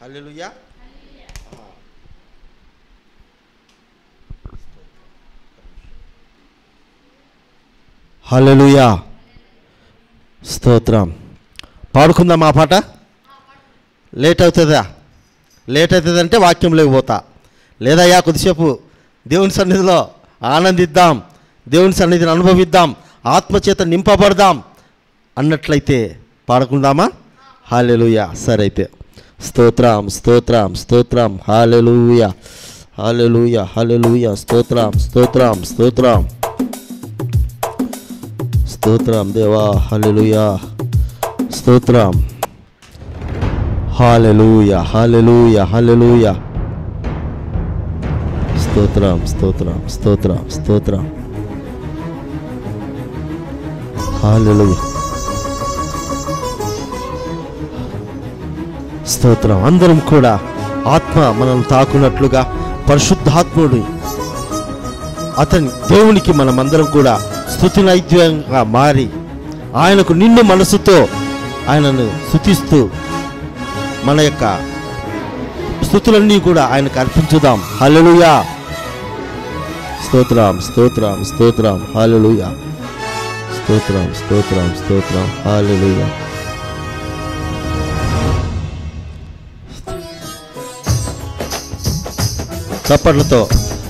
హల్లెలూయా హల్లెలూయా స్తోత్రం పాడుకుందాం ఆ పాట లేట్ అవుతుందా లేట్ అవుతుందంటే వాక్యంలోకి పోతా లేదయ్యా కొద్దిసేపు దేవుని సన్నిధిలో ఆనందిద్దాం దేవుని సన్నిధిని అనుభవిద్దాం ఆత్మచేత నింపబడదాం అన్నట్లయితే పాడుకుందామా హాలెలుయ సరే అయితే స్తోత్రం స్తోత్రం స్తోత్రం హాలెలుయ హాలెలుయ హాలెలుయ స్తోత్రం స్తోత్రం స్తోత్రం స్తోత్రం దేవా హాలెలుయ స్తోత్రం హాలెలూయ హాలెలూయ హాలెలూయ స్తోత్రం స్తోత్రం స్తోత్రం స్తోత్రం హాలెలూయ స్తోత్రం అందరం కూడా ఆత్మ మనం తాకున్నట్లుగా పరిశుద్ధాత్ముడు అతని దేవునికి మనమందరం కూడా స్థుతి నైద్యంగా మారి ఆయనకు నిండు మనసుతో ఆయనను స్థుతిస్తూ మన యొక్క స్థుతులన్నీ కూడా ఆయనకు అర్పించుదాం హల్లెలూయా స్తోత్రం స్తోత్రం స్తోత్రం హల్లెలూయా స్తోత్రం స్తోత్రం స్తోత్రం హల్లెలూయా చప్పట్లతో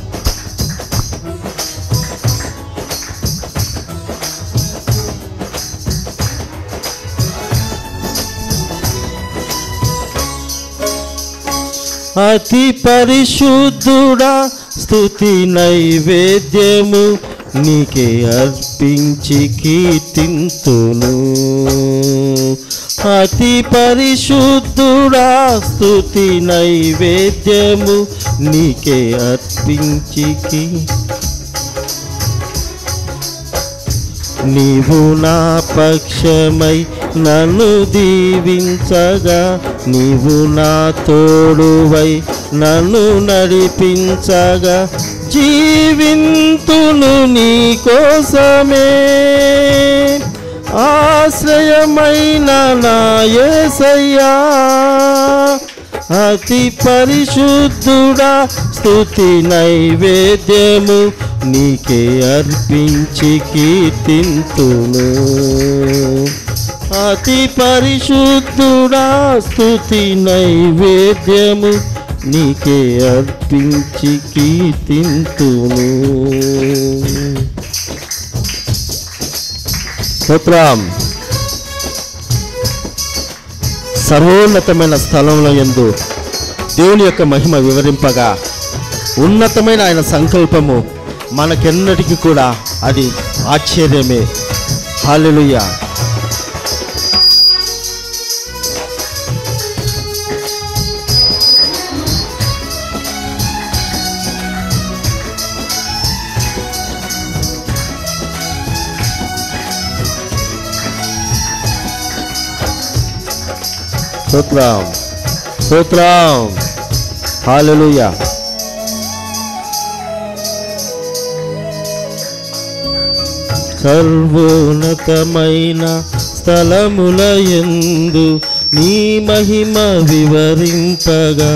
అతి పరిశుద్ధుడా స్థుతి నైవేద్యము నీకే అర్పించి కీర్తింతును అతి పరిశుద్ధుడా స్థుతి నైవేద్యము నీకే అర్పించి కీ నీవు నా పక్షమై నన్ను దీవించగా నీవు నా తోడువై నన్ను నడిపించగా జీవింతును నీ కోసమే ఆశ్రయమైన నా యేసయ్యా అతి పరిశుద్ధుడా స్థుతి నైవేద్యము నీకే అర్పించి కీర్తింతును అతి పరిశుద్ధుడా స్తుతి నైవేద్యము నీకే అర్పించి కీర్తింతును స్తోత్రం సర్వోన్నతమైన స్థలంలో ఎందు దేవుని యొక్క మహిమ వివరింపగా ఉన్నతమైన ఆయన సంకల్పము మనకెన్నటికీ కూడా అది ఆశ్చర్యమే హాలెలుయ స్తోత్రం స్తోత్రం హాలెలుయా సర్వోన్నతమైన స్థలముల యందు నీ మహిమ వివరింపగా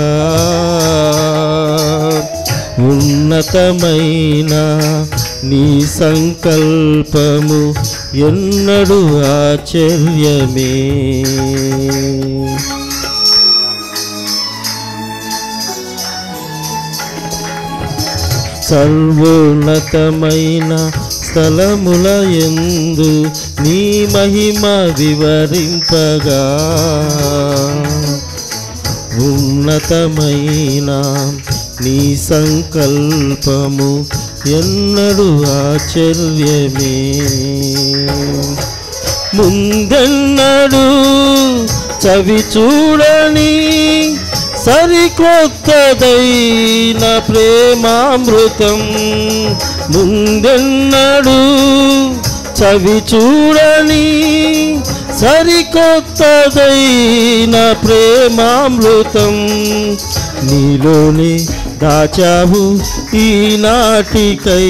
ఉన్నతమైన నీ సంకల్పము ఎన్నడు ఆశ్చర్యమే సర్వోన్నతమైన స్థలముల ఎందు నీ మహిమ వివరింపగా ఉన్నతమైన నీ సంకల్పము ఎన్నడు ఆశ్చర్యమే ముందెన్నడు చవి చూడని సరికొత్తదైన ప్రేమామృతం ముందెన్నడు చవి చూడని సరికొత్తదైన ప్రేమామృతం నీలోనే దాచావు ఈనాటికై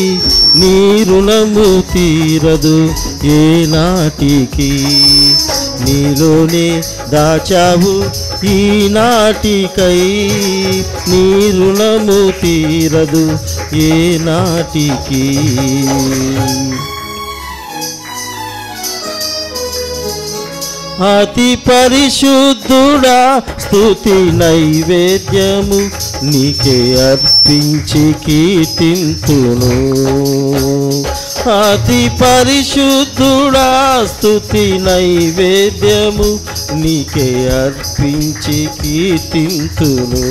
నీ రుణము తీరదు ఏ నాటికి నీలోనే దాచావు ఈనాటికై నీ రుణము తీరదు ఏ నాటికి అతి పరిశుద్ధుడా స్తుతి నైవేద్యము నీకే అర్పించి కీర్తింతును అతి పరిశుద్ధుడా స్తుతి నైవేద్యము నీకే అర్పించి కీర్తింతును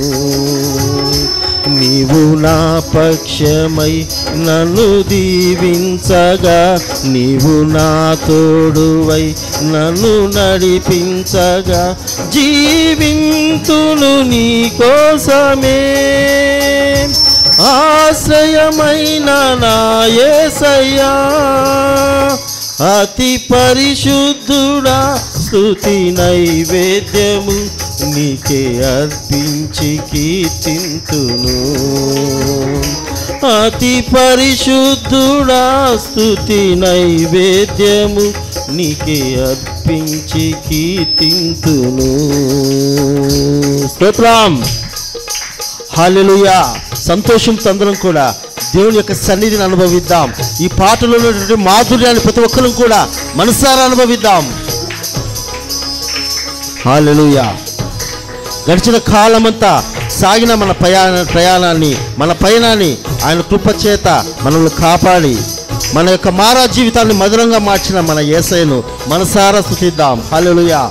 నీవు నా పక్షమై నన్ను దీవించగా నీవు నా తోడువై నన్ను నడిపించగా జీవింతును నీ కోసమే ఆశ్రయమైన నా యేసయ్యా అతి పరిశుద్ధుడా స్తుతి నైవేద్యము నీకే అర్పించి కీర్తింతును అతి పరిశుద్ధుడా స్తుతి నైవేద్యము నీకే అర్పించి కీర్తింతును స్తోత్రం హాలెలుయా సంతోషంతో అందరం కూడా దేవుని యొక్క సన్నిధిని అనుభవిద్దాం ఈ పాటలో ఉన్నటువంటి మాధుర్యాన్ని ప్రతి ఒక్కరూ కూడా మనసారా అనుభవిద్దాం హాలెలుయా గడిచిన కాలమంతా సాగిన మన ప్రయాణ ప్రయాణాన్ని మన పయనాన్ని ఆయన కృప చేత మనల్ని కాపాడి మన యొక్క మారా జీవితాన్ని మధురంగా మార్చిన మన ఏసైను మనసారా స్థుతిద్దాం హాలెలుయా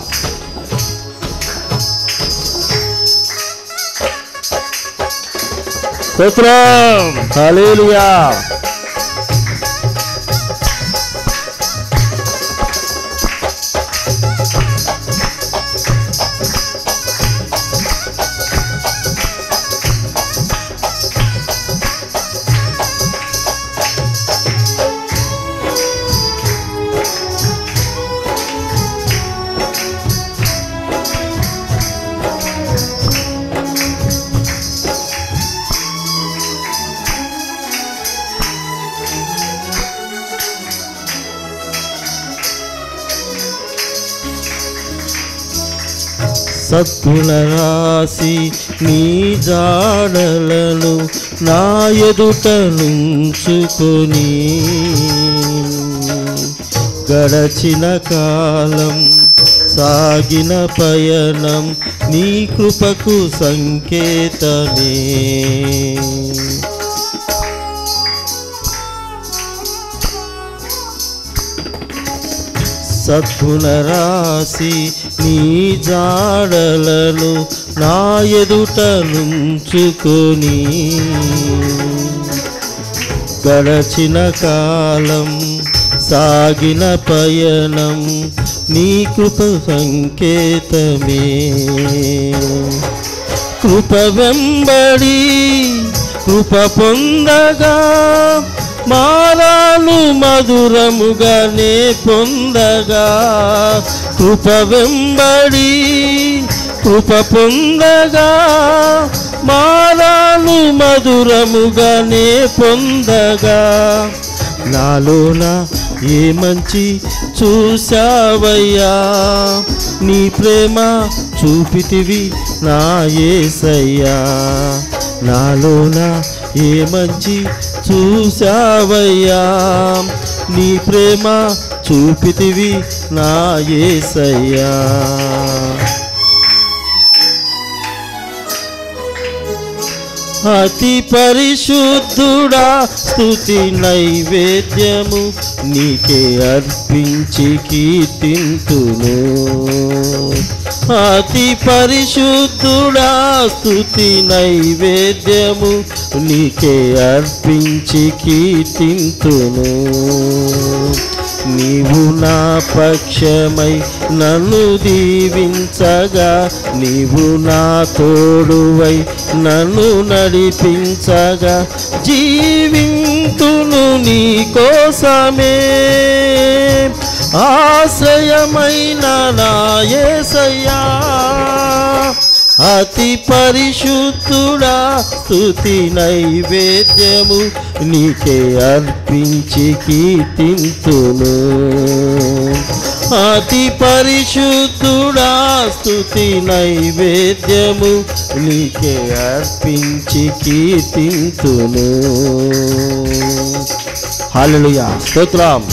స్తోత్రం హల్లెలూయా సద్గుణ రాసి నీ జాడలను నా ఎదుట నుంచుకొని గడచిన కాలం సాగిన పయనం నీ కృపకు సంకేతమే సద్గుణ రాసి నీ జాడలను నా ఎదుట నుంచుకొని గడచిన కాలం సాగిన పయనం నీ కృప సంకేతమే కృప వెంబడి కృప పొందగా మారాను మధురముగానే పొందగా కృప వెంబడి కృప పొందగా మారాను మధురముగానే పొందగా నాలోన ఏ మంచి చూశావయ్యా నీ ప్రేమ చూపితివి నా ఏసయ్యా నాలోన ఏ మంచి చూశావయ్యా నీ ప్రేమ చూపితివి నా ఏసయ్యా అతి పరిశుద్ధుడా స్తుతి నైవేద్యము నీకే అర్పించి కీర్తింతును అతి పరిశుద్ధుడా స్తుతి నైవేద్యము నీకే అర్పించి కీర్తింతును నీవు నా పక్షమై నన్ను దీవించగా నీవు నా తోడువై నన్ను నడిపించగా జీవింతును నీ కోసమే ఆశ్రయమైన నా యేసయ్యా అతి పరిశుద్ధుడా స్తుతి నైవేద్యము నీకే అర్పించి కీర్తింతును అతి పరిశుద్ధుడా స్తుతి నైవేద్యము నీకే అర్పించి కీర్తింతును హల్లెలూయా స్తోత్రం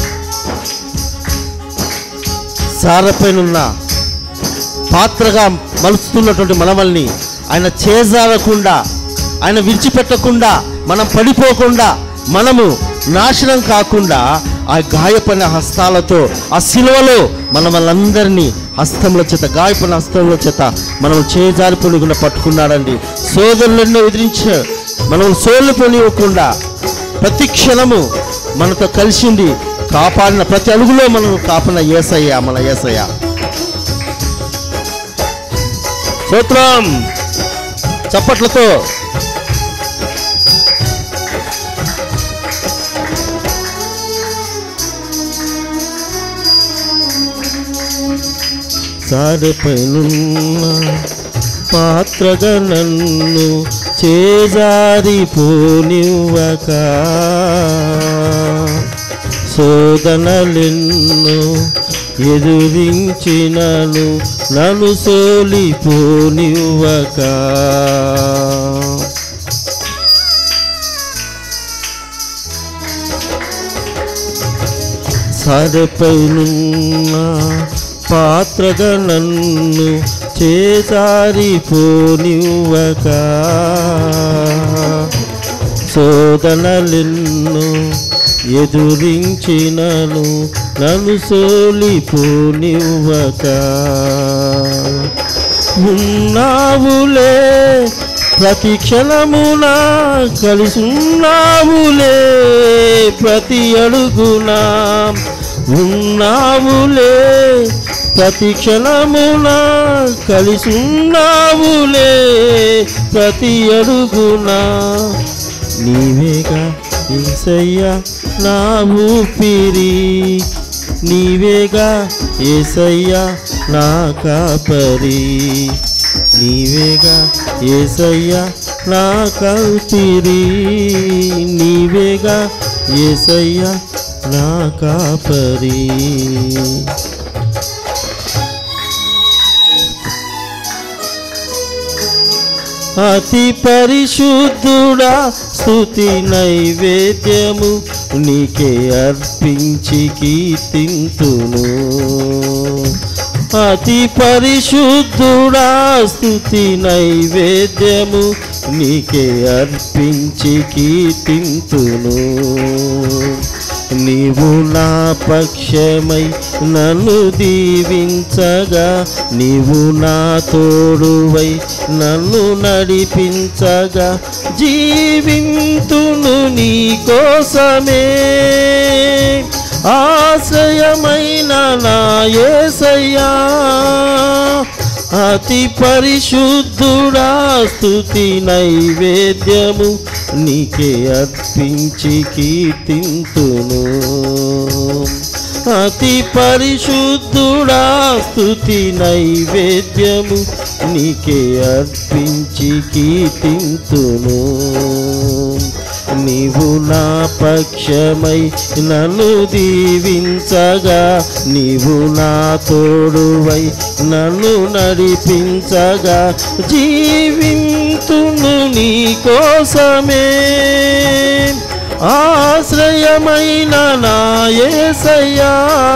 సారపైనున్న పాత్రగా మలుస్తున్నటువంటి మనమల్ని ఆయన చేజారకుండా ఆయన విడిచిపెట్టకుండా మనం పడిపోకుండా మనము నాశనం కాకుండా ఆ గాయపడిన హస్తాలతో ఆ శిలువలో మన వాళ్ళందరినీ హస్తముల చేత గాయపడిన హస్తముల చేత మనం చేజారిపోకుండా పట్టుకున్నాడండి సోదరులెన్నో ఎదిరించ మనం సోలిపోనివ్వకుండా ప్రతి క్షణము మనతో కలిసిండి కాపాడిన ప్రతి అడుగులో మనం కాపాడిన ఏసయ్య మన ఏసయ్య స్తోత్రం చప్పట్లతో సారిపైనున్న పాత్రగా నన్ను చేజారిపోనివ్వక శోధనలెన్ను ఎదురించినను నన్ను సోలిపోనివ్వక సరిపైనున్న పాత్రగా నన్ను చేసారిపోనివ్వక శోధనలెన్ను ఎదురించినను నన్ను సోలిపోనివ్వక ఉన్నావులే ప్రతి క్షణమున కలిసున్నావులే ప్రతి అడుగునా ఉన్నావులే ప్రతి క్షణమున కలిసున్నావులే ప్రతి అడుగునా నీవేగా ఏసయ్యా నా ఊపిరి నీవేగా ఏసయ్యా నా కాపరి నీవేగా ఏసయ్యా నా కౌతిరి నీవేగా ఏసయ్యా నా కాపరి అతి పరిశుద్ధుడా స్తుతి నైవేద్యము నీకే అర్పించి కీర్తింతును అతి పరిశుద్ధుడా స్తుతి నైవేద్యము నీకే అర్పించి కీర్తింతును నీవు నా పక్షమై నన్ను దీవించగా నీవు నా తోడువై నన్ను నడిపించగా జీవింతును నీ కోసమే ఆశ్రయమైన నా యేసయ్యా అతి పరిశుద్ధుడా స్తుతి నైవేద్యము నీకే అర్పించి కీర్తింతును అతి పరిశుద్ధుడా స్తుతి నైవేద్యము నీకే అర్పించి కీర్తింతును నీవు నా పక్షమై నన్ను దీవించగా నీవు నా తోడువై నన్ను నడిపించగా జీవింతును నీ కోసమే ఆశ్రయమైన నా యేసయ్యా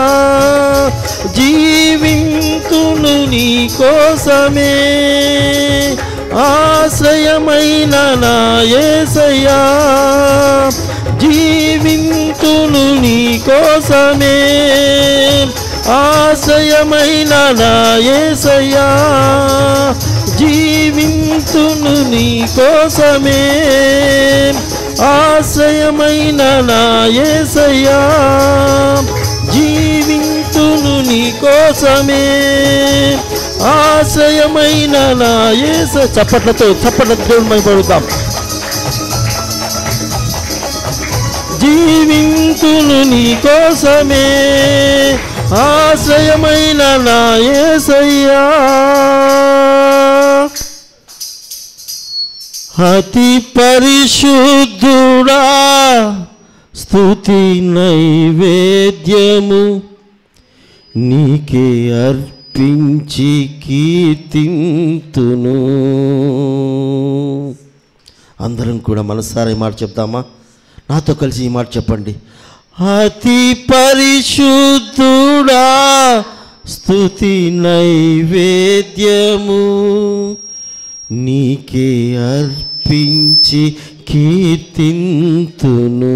జీవింతును నీ కోసమే ఆశ్రయమైన నా యేసయ్యా జీవింతును నీ కోసమే ఆశ్రయమైన నా యేసయ్యా జీవింతును నీ కోసమే ఆశ్రయమైన నా యేసయ్యా జీవింతును నీ కోసమే ఆశ్రయమైన నా యేస చప్పట్లతో చప్పట్లతో దేవుని మైపడుతాం జీవింతును నీ కోసమే ఆశ్రయమైన నా యేసయ్యా అతి పరిశుద్ధుడా స్తుతి నైవేద్యము నీకే అర్పించి కీర్తింతును అందరం కూడా మనసారా ఈ మాట చెప్తామా నాతో కలిసి ఈ మాట చెప్పండి అతి పరిశుద్ధుడా స్తుతి నైవేద్యము నీకే అర్పించి కీర్తింతును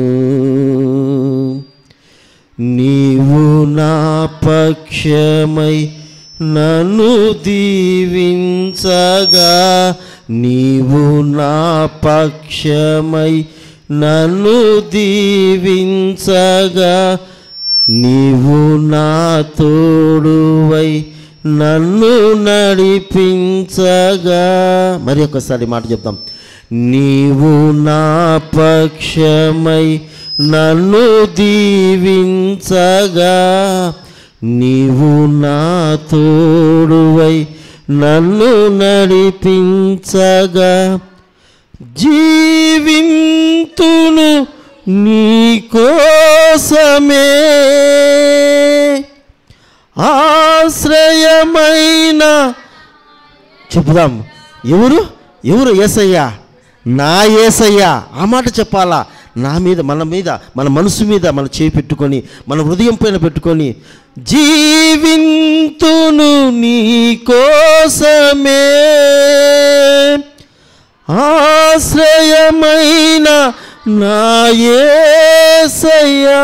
నీవు నా పక్షమై నన్ను దీవించగా నీవు నా పక్షమై నన్ను దీవించగా నీవు నా తోడువై నన్ను నడిపించగా మరి ఒకసారి మాట చెప్తాం నీవు నా పక్షమై నన్ను దీవించగా నీవు నా తోడువై నన్ను నడిపించగా జీవింతును నీ కోసమే ఆశ్రయమైన చెప్పుదాం ఎవరు ఎవరు ఏసయ్యా నా ఏసయ్యా ఆ మాట చెప్పాలా నా మీద మన మీద మన మనసు మీద మన చేయి పెట్టుకొని మన హృదయం పైన పెట్టుకొని జీవింతును నీ కోసమే ఆశ్రయమైన నా ఏసయ్యా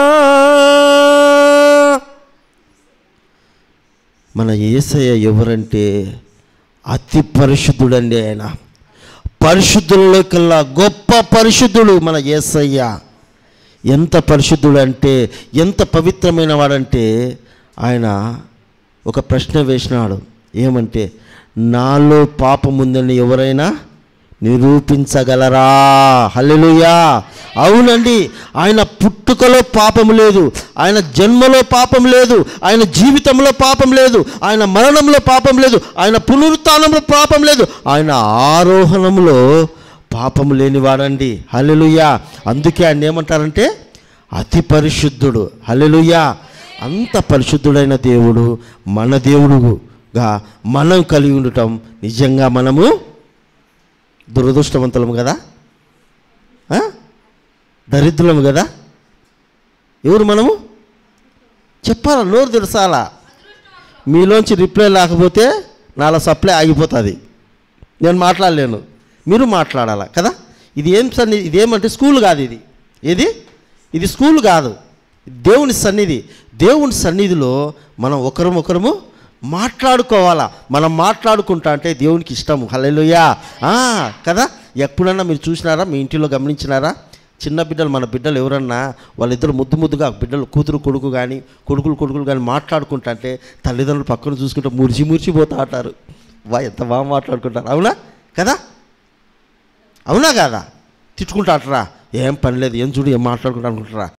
మన ఏసయ్య ఎవరంటే అతి పరిశుద్ధుడండి ఆయన పరిశుద్ధులలో కల్లా గొప్ప పరిశుద్ధుడు మన ఏసయ్య ఎంత పరిశుద్ధుడు అంటే ఎంత పవిత్రమైన వాడంటే ఆయన ఒక ప్రశ్న వేసినాడు ఏమంటే నాలో పాపం ఉందని ఎవరైనా నిరూపించగలరా హల్లెలూయా అవునండి ఆయన పుట్టుకలో పాపం లేదు ఆయన జన్మలో పాపం లేదు ఆయన జీవితంలో పాపం లేదు ఆయన మరణంలో పాపం లేదు ఆయన పునరుత్థానంలో పాపం లేదు ఆయన ఆరోహణంలో పాపం లేనివాడండి హల్లెలూయా అందుకే ఆయన ఏమంటారంటే అతి పరిశుద్ధుడు హల్లెలూయా అంత పరిశుద్ధుడైన దేవుడు మన దేవుడుగా మనం కలిగి ఉండటం నిజంగా మనము దురదృష్టవంతులము కదా ఆ? దరిద్రులము కదా ఎవరు మనము చెప్పాలా నోరు తెరసాలా మీలోంచి రిప్లై లేకపోతే నాలో సప్లై ఆగిపోతుంది నేను మాట్లాడలేను మీరు మాట్లాడాలా కదా ఇది ఏం సన్ని ఇదేమంటే స్కూల్ కాదు ఇది ఏది ఇది స్కూల్ కాదు దేవుని సన్నిధి దేవుని సన్నిధిలో మనం ఒకరం ఒకరము మాట్లాడుకోవాలా మనం మాట్లాడుకుంటా అంటే దేవునికి ఇష్టము హల్లెలూయా ఆ, కదా ఎప్పుడన్నా మీరు చూసినారా మీ ఇంటిలో గమనించినారా చిన్న బిడ్డలు మన బిడ్డలు ఎవరన్నా వాళ్ళిద్దరు ముద్దు ముద్దుగా బిడ్డలు కూతురు కొడుకు కానీ కొడుకులు కొడుకులు కానీ మాట్లాడుకుంటా అంటే తల్లిదండ్రులు పక్కన చూసుకుంటే మురిచి మురిచిపోతా అంటారు వా ఎంత బాగా మాట్లాడుకుంటారు అవునా కదా అవునా కాదా తిట్టుకుంటా అంటారా ఏం పని లేదు ఏం చూడు ఏం మాట్లాడుకుంటా అనుకుంటారా